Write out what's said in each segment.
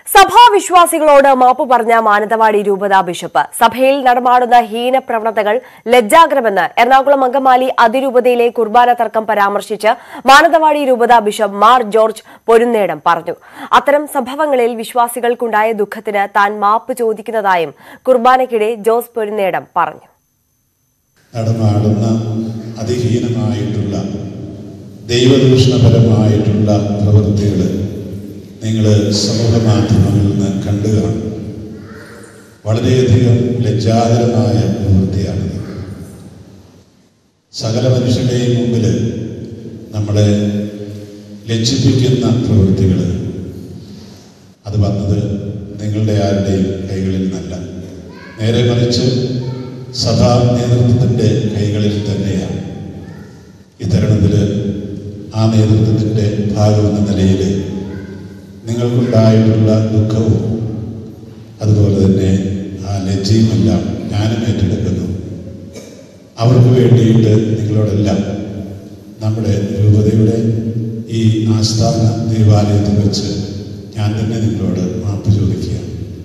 സഭാവിശ്വാസികളോട് മാപ്പ് പറഞ്ഞ മാനന്തവാടി രൂപത ബിഷപ്പ് സഭയിൽ നടമാടുന്ന ഹീനപ്രവണതകൾ ലജ്ജാകരമെന്ന് എറണാകുളം അങ്കമാലി അതിരൂപതയിലെ കുർബാന തർക്കം പരാമർശിച്ച് മാനന്തവാടി രൂപത ബിഷപ്പ് മാർ ജോർജ് പൊരുന്നേടം പറഞ്ഞു അത്തരം സംഭവങ്ങളിൽ വിശ്വാസികൾക്കുണ്ടായ ദുഃഖത്തിന് താൻ മാപ്പ് ചോദിക്കുന്നതായും കുർബാനയ്ക്കിടെ ജോസ് പൊരുന്നേടം പറഞ്ഞു നടമാടുന്ന അതിഹീനമായിട്ടുള്ള ദൈവദൂഷണപരമായിട്ടുള്ള പ്രവൃത്തികൾ നിങ്ങൾ സമൂഹ മാധ്യമങ്ങളിൽ നിന്ന് കണ്ടു കാണും വളരെയധികം ലജ്ജാകരമായ പ്രവൃത്തിയാണിത് സകല മനുഷ്യരുടെയും മുമ്പിൽ നമ്മളെ ലജ്ജിപ്പിക്കുന്ന പ്രവൃത്തികൾ അത് വന്നത് നിങ്ങളുടെ ആരുടെയും കൈകളിൽ നിന്നല്ല നേരെ മറിച്ച് സഭാ നേതൃത്വത്തിൻ്റെ കൈകളിൽ തന്നെയാണ് ഇത്തരണത്തിൽ ആ നേതൃത്വത്തിൻ്റെ ഭാഗമെന്ന നിലയിൽ നിങ്ങൾക്കുണ്ടായിട്ടുള്ള ദുഃഖവും അതുപോലെ തന്നെ ആ ലജ്ജയുമെല്ലാം ഞാനും ഏറ്റെടുക്കുന്നു അവർക്ക് വേണ്ടിയിട്ട് നിങ്ങളോടെല്ലാം നമ്മുടെ രൂപതയുടെ ഈ ആസ്ഥാന ദേവാലയത്തിൽ വെച്ച് ഞാൻ തന്നെ നിങ്ങളോട് മാപ്പ് ചോദിക്കുകയാണ്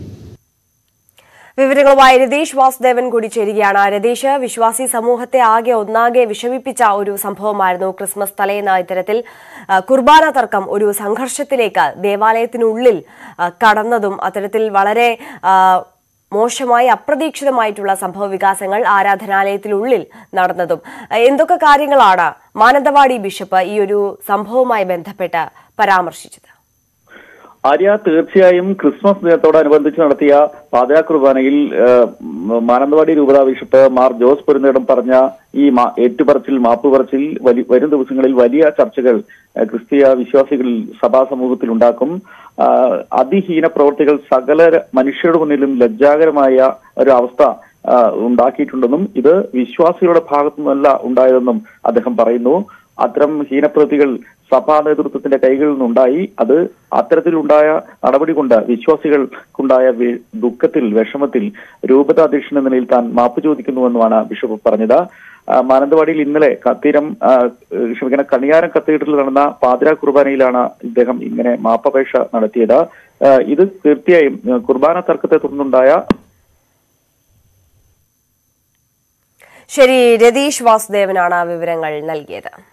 വിവരങ്ങളുമായി രതീഷ് വാസുദേവൻ കൂടി ചേരുകയാണ് രതീഷ് വിശ്വാസി സമൂഹത്തെ ആകെ ഒന്നാകെ വിഷമിപ്പിച്ച ഒരു സംഭവമായിരുന്നു ക്രിസ്മസ് തലേന്ന് ഇത്തരത്തിൽ ആ, കുർബാന തർക്കം ഒരു സംഘർഷത്തിലേക്ക് ദേവാലയത്തിനുള്ളിൽ ആ, കടന്നതും അത്തരത്തിൽ വളരെ ആ, മോശമായി അപ്രതീക്ഷിതമായിട്ടുള്ള സംഭവ വികാസങ്ങൾ ആരാധനാലയത്തിനുള്ളിൽ നടന്നതും ആ, എന്തൊക്കെ കാര്യങ്ങളാണ് മാനന്തവാടി ബിഷപ്പ് ഈ ഒരു സംഭവവുമായി ബന്ധപ്പെട്ട് പരാമർശിച്ചത് ആര്യ തീർച്ചയായും ക്രിസ്മസ് ദിനത്തോടനുബന്ധിച്ച് നടത്തിയ പാതയാ കുർബാനയിൽ ഏഹ്, മാനന്തവാടി രൂപതാ ബിഷപ്പ് മാർ ജോസ് പെരുന്നേടം പറഞ്ഞ ഈ മാ- ഏറ്റുപറച്ചിൽ മാപ്പ് പറച്ചിൽ വലി- വരും ദിവസങ്ങളിൽ വലിയ ചർച്ചകൾ ഏഹ്, ക്രിസ്തീയ വിശ്വാസികളിൽ സഭാ സമൂഹത്തിൽ ഉണ്ടാക്കും ആഹ്, അതിഹീന പ്രവർത്തികൾ സകല ര- മനുഷ്യരുടെ മുന്നിലും ലജ്ജാകരമായ ഒരു അവസ്ഥ ആഹ്, ഉണ്ടാക്കിയിട്ടുണ്ടെന്നും ഇത് വിശ്വാസികളുടെ ഭാഗത്തു നിന്നല്ല ഉണ്ടായതെന്നും അദ്ദേഹം പറയുന്നു അത്തരം ഹീനപ്രവൃത്തികൾ സഭാ നേതൃത്വത്തിന്റെ കൈകളിൽ നിന്നുണ്ടായി അത് അത്തരത്തിലുണ്ടായ നടപടി കൊണ്ട് വിശ്വാസികൾക്കുണ്ടായ വി- ദുഃഖത്തിൽ വിഷമത്തിൽ രൂപത അധ്യക്ഷൻ എന്ന നിലയിൽ താൻ മാപ്പ് ചോദിക്കുന്നുവെന്നുമാണ് ബിഷപ്പ് പറഞ്ഞത് ആ, മാനന്തവാടിയിൽ ഇന്നലെ കത്തീരം ആ, ക്ഷമിക്കണം കണിയാരം കത്തീഡ്രലിൽ നടന്ന പാതിര കുർബാനയിലാണ് ഇദ്ദേഹം ഇങ്ങനെ മാപ്പപേക്ഷ നടത്തിയത് ആ, ഇത് തീർച്ചയായും ആ, കുർബാന തർക്കത്തെ തുടർന്നുണ്ടായ ശരി രതീഷ് വാസുദേവനാണ് വിവരങ്ങൾ നൽകിയത്